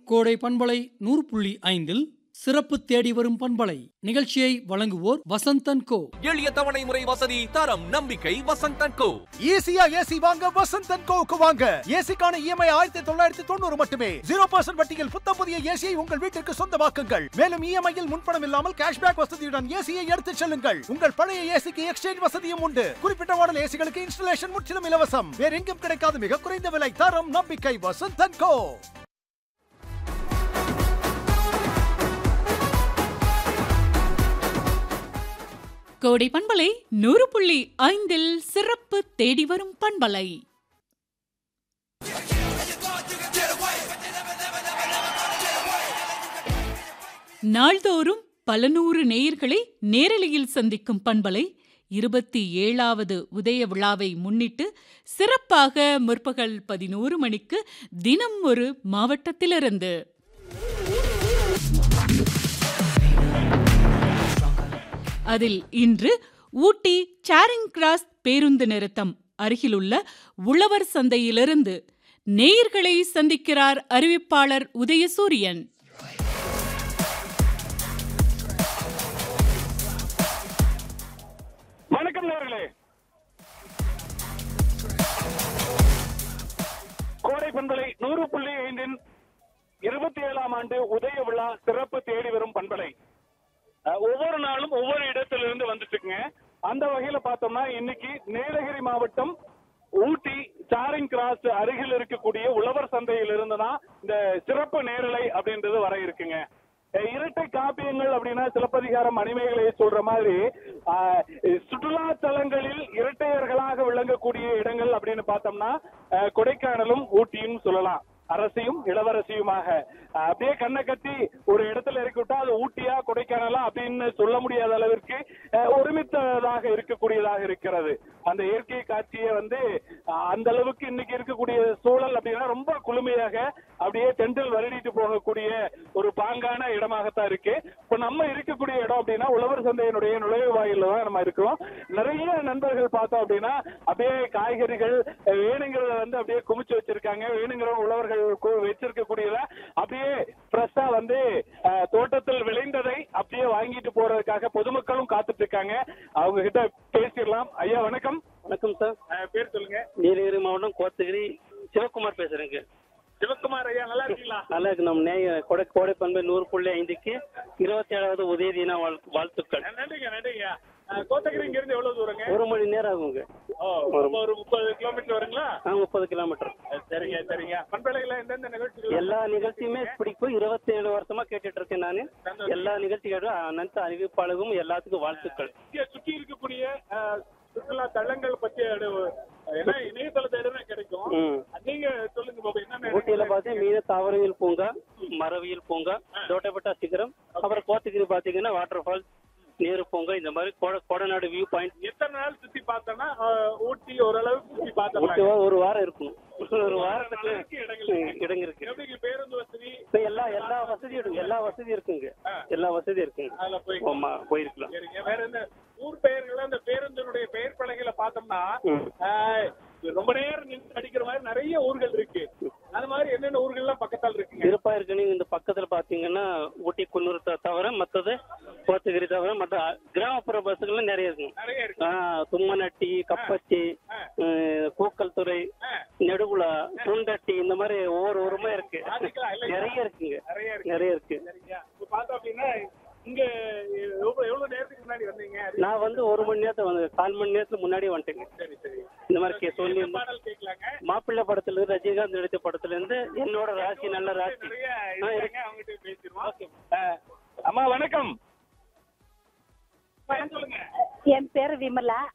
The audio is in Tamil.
கோடை பண்பலை நூறு புள்ளி ஐந்தில் சிறப்பு தேடி வரும் பண்பலை நிகழ்ச்சியை வழங்குவோர் வசந்தன் கோ எளிய தவணை முறை வசதி தரம் நம்பிக்கை வசந்தன் கோ ஈஸியா ஏசி வாங்க வசந்த் அண்ட் கோவுக்கு வாங்க ஏசிக்கான இஎம்ஐ ஆயிரத்தி தொள்ளாயிரத்தி தொண்ணூறு மட்டுமே ஜீரோ பர்சன்ட் வட்டியில் புத்தம் புதிய ஏசியை உங்கள் வீட்டிற்கு சொந்தமாக்குங்கள் மேலும் இஎம்ஐயில் முன்பணம் இல்லாமல் கேஷ்பேக் வசதியுடன் ஏசியை எடுத்துச் செல்லுங்கள் உங்கள் பழைய ஏசிக்கு எக்ஸ்சேஞ்ச் வசதியும் உண்டு குறிப்பிட்ட மாடல் ஏசிகளுக்கு இன்ஸ்டலேஷன் முற்றிலும் இலவசம் வேற எங்கும் கிடைக்காத மிக குறைந்த விலை தரம் நம்பிக்கை வசந்த் அண்ட் கோ கோடை பண்பலை நூறு புள்ளி ஐந்தில் சிறப்பு தேடி வரும் பண்பலை நாள்தோறும் பல நூறு நேயர்களை நேரலையில் சந்திக்கும் பண்பலை இருபத்தி ஏழாவது உதய விழாவை முன்னிட்டு சிறப்பாக முற்பகல் பதினோரு மணிக்கு தினம் ஒரு மாவட்டத்திலிருந்து அதில் இன்று ஊட்டி சாரிங் கிராஸ் பேருந்து நிறுத்தம் அருகிலுள்ள உழவர் சந்தையிலிருந்து நேயர்களை சந்திக்கிறார் அறிவிப்பாளர் உதயசூரியன் வணக்கம் நேர்களே கோடை பண்பலை நூறு புள்ளி ஐந்தின் இருபத்தி ஏழாம் ஆண்டு உதய விழா சிறப்பு தேடி வரும் பண்பலை அஹ், ஒவ்வொரு நாளும் ஒவ்வொரு இடத்திலிருந்து வந்துட்டு இருக்குங்க அந்த வகையில பார்த்தோம்னா இன்னைக்கு நீலகிரி மாவட்டம் ஊட்டி சாரிங் கிராஸ் அருகில் இருக்கக்கூடிய உழவர் சந்தையில் இருந்து தான் இந்த சிறப்பு நேரலை அப்படின்றது வர இருக்குங்க அஹ், இரட்டை காப்பியங்கள் அப்படின்னா சிலப்பதிகாரம் மணிமேகலையை சொல்ற மாதிரி அஹ், சுற்றுலா தலங்களில் இரட்டையர்களாக விளங்கக்கூடிய இடங்கள் அப்படின்னு பார்த்தோம்னா அஹ், கொடைக்கானலும் ஊட்டியும் சொல்லலாம் அரசியும் இளவரசியுமாக அஹ், அப்படியே கண்ணை கட்டி ஒரு இடத்துல இறக்கி விட்டா அது ஊட்டியா கொடைக்கானலா அப்படின்னு சொல்ல முடியாத அளவிற்கு அஹ், ஒருமித்ததாக இருக்கக்கூடியதாக இருக்கிறது அந்த இயற்கை காட்சியை வந்து அஹ், அந்த அளவுக்கு இன்னைக்கு இருக்கக்கூடிய சூழல் அப்படின்னா ரொம்ப குளுமையாக அப்படியே தென்றல் வருடிட்டு போகக்கூடிய ஒரு பாங்கான இடமாகத்தான் இருக்கு இப்ப நம்ம இருக்கக்கூடிய இடம் அப்படின்னா உழவர் சந்தையினுடைய நுழைவு வாயில தான் நம்ம இருக்கிறோம் நிறைய நண்பர்கள் பார்த்தோம் அப்படின்னா அப்படியே காய்கறிகள் அஹ், வேணுங்கிறத வந்து அப்படியே குமிச்சு வச்சிருக்காங்க வேணுங்கிற உழவர்கள் கு- வச்சிருக்கக்கூடியத அப்படியே ஃப்ரெஷ்ஷா வந்து அஹ், தோட்டத்தில் விளைந்ததை அப்படியே வாங்கிட்டு போறதுக்காக பொதுமக்களும் காத்துட்டு இருக்காங்க அவங்க கிட்ட பேசிடலாம் ஐயா வணக்கம் வணக்கம் சார் அஹ், பேர் சொல்லுங்க நீலகிரி மாவட்டம் கோத்தகிரி சிவகுமார் பேசுறேங்க சிவகுமார் ஐயா நல்லா இருக்கீங்களா நல்லா இருக்கு நம்ம நேய கொடை கோடை பண்பு நூறு புள்ளி ஐந்துக்கு இருபத்தி ஏழாவது உதய தின வாழ்- வாழ்த்துக்கள் அஹ், நன்றிங்க நன்றிங்க அஹ், கோத்தகிரி இங்க இருந்து எவ்வளவு தூரங்க ஒரு மணி நேரம் ஆகுங்க ஓ, ரொம்ப ஒரு முப்பது கிலோமீட்டர் வருங்களா ஆ முப்பது கிலோமீட்டர் அஹ், சரிங்க சரிங்க பண்பலையில எந்தெந்த நிகழ்ச்சிகள் எல்லா நிகழ்ச்சியுமே பிடிக்கும் இருபத்தி ஏழு வருஷமா கேட்டுட்டு இருக்கேன் நானு எல்லா நிகழ்ச்சிகளும் அனைத்து அறிவிப்பாளர்களும் எல்லாத்துக்கும் வாழ்த்துக்கள் இங்க சுற்றி இருக்கக்கூடிய அஹ், சுற்றுலா தலங்கள் பற்றி ஏன்னா இணையதள தேடவே கிடைக்கும் ம். நீங்க சொல்லுங்க பாபு என்னென்ன ஊட்டியில பார்த்தீங்கன்னா மீன தாவரவியல் பூங்கா மரவியல் பூங்கா தோட்டப்பட்டா சிகரம் அப்புறம் கோத்தகிரி பாத்தீங்கன்னா வாட்டர் ஃபால்ஸ் நீர் பூங்கா இந்த மாதிரி கோட கோடநாடு வியூ பாயிண்ட் எத்தனை நாள் சுத்தி பார்த்தோம்னா அஹ், ஊட்டி ஓரளவுக்கு சுத்தி பார்த்தோம் ஊட்டி ஒரு வாரம் இருக்கும் ஒரு வாரத்துக்கு அளவுக்கு இடங்கள் இருக்கு. இடங்க இருக்கு எப்படி பேருந்து வசதி இப்ப எல்லா எல்லா வசதியும் இருக்கு எல்லா வசதியும் இருக்குங்க எல்லா வசதியும் இருக்குங்க அதுல போய் ஆமா போயிருக்கலாம் சரிங்க வேற என்ன ஊர் பெயர்கள் அந்த பேருந்தினுடைய பெயர் பலகையில பார்த்தோம்னா ம். ஆஹ், ரொம்ப நேரம் நின்று அடிக்கிற மாதிரி நிறைய ஊர்கள் இருக்கு அது மாதிரி என்னென்ன ஊர்கள்லாம் பக்கத்தால் இருக்குங்க சிறப்பா இருக்கு நீங்க இந்த பக்கத்துல பாத்தீங்கன்னா ஊட்டி குன்னூர் த- தவிர மத்தது கோத்தகிரி தவிர மத்த கிராமப்புற பஸ்ஸுகள்லாம் நிறைய இருக்குங்க நிறைய இருக்கு ஆஹ் தும்மநட்டி கப்பச்சி அஹ், கூக்கல் துறை நெடுகுலா சுண்டட்டி இந்த மாதிரி ஒவ்வொரு ஊருமே இருக்கு பாத்துக்கலாம், இல்லையா? நிறைய இருக்குங்க நிறைய இருக்கு நிறைய இருக்கு சரிங்க இப்ப பார்த்தோம் அப்படின்னா இங்க எவ்வளவு எவ்வளவு நேரத்துக்கு முன்னாடி வந்தீங்க நான் வந்து ஒரு மணி நேரத்துல வந்து கால் மணி நேரத்துக்கு முன்னாடி வந்துட்டேங்க சரி சரி இந்த மாதிரி கே- சொல்லி என்ன பாடல் கேட்கலாங்க மாப்பிள்ளை படத்துல இருந்து ரஜினிகாந்த் நடித்த படத்துல இருந்து என்னோட ராசி நல்ல ராசி நிறைய ஆ, இருக்கு. இருக்காங்க அவங்ககிட்ட பேசிடுவோம் ஆ, அம்மா வணக்கம் பேர் சொல்லுங்க என் பேர் விமலா